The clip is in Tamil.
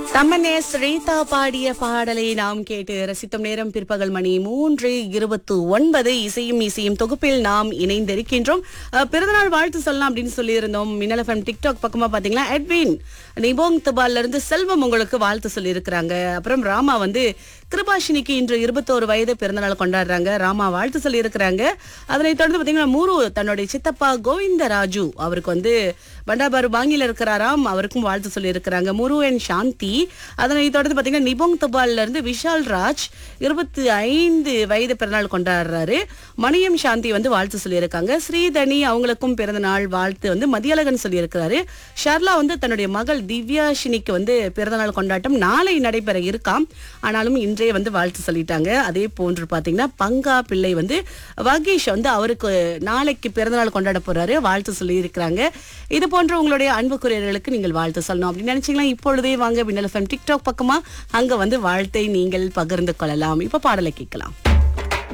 தம்மனே ஸ்ரீதா பாடிய பாடலை நாம் கேட்டு ரசித்தோம் நேரம் பிற்பகல் மணி மூன்று இருபத்து ஒன்பது இசையும் இசையும் தொகுப்பில் நாம் இணைந்திருக்கின்றோம் அஹ், பிறந்தநாள் வாழ்த்து சொல்லலாம் அப்படின்னு சொல்லியிருந்தோம் மின்னல் எஃப்எம் டிக்டாக் பக்கமா பாத்தீங்களா எட்வின் நிபோங் தபால்ல இருந்து செல்வம் உங்களுக்கு வாழ்த்து சொல்லியிருக்கிறாங்க அப்புறம் ராமா வந்து கிருபாஷினிக்கு இன்று இருபத்தோரு வயது பிறந்தநாள் கொண்டாடுறாங்க ராமா வாழ்த்து சொல்லியிருக்கிறாங்க அதனைத் தொடர்ந்து பாத்தீங்கன்னா மூரு தன்னுடைய சித்தப்பா கோவிந்தராஜு அவருக்கு வந்து பண்டாபாரு பாங்கில இருக்கிறாராம் அவருக்கும் வாழ்த்து சொல்லியிருக்கிறாங்க முரு அண்ட் சாந்தி அதனைத் தொடர்ந்து பாத்தீங்கன்னா நிபோங் தபால்ல இருந்து விஷால் ராஜ் இருபத்தி ஐந்து வயது பிறந்தநாள் கொண்டாடுறாரு மணியம் சாந்தி வந்து வாழ்த்து சொல்லியிருக்காங்க ஸ்ரீதனி அவங்களுக்கும் பிறந்த நாள் வாழ்த்து வந்து மதியழகன் சொல்லியிருக்கிறாரு ஷர்லா வந்து தன்னுடைய மகள் திவ்யாஷினிக்கு வந்து பிறந்தநாள் கொண்டாட்டம் நாளை நடைபெற இருக்காம் ஆனாலும் இன்றைய வந்து வாழ்த்து சொல்லிட்டாங்க அதே போன்று பாத்தீங்கன்னா பங்கா பிள்ளை வந்து வகீஷ் வந்து அவருக்கு நாளைக்கு பிறந்தநாள் கொண்டாட போறாரு வாழ்த்து சொல்லி இருக்கிறாங்க இது போன்ற உங்களுடைய அன்புக்குரியர்களுக்கு நீங்கள் வாழ்த்து சொல்லணும் அப்படின்னு நினைச்சீங்களா இப்பொழுதே வாங்க விண்ணல் எஃப்எம் டிக்டாக் பக்கமா அங்க வந்து வாழ்த்தை நீங்கள் பகிர்ந்து கொள்ளலாம் இப்ப பாடலை கேட்கலாம்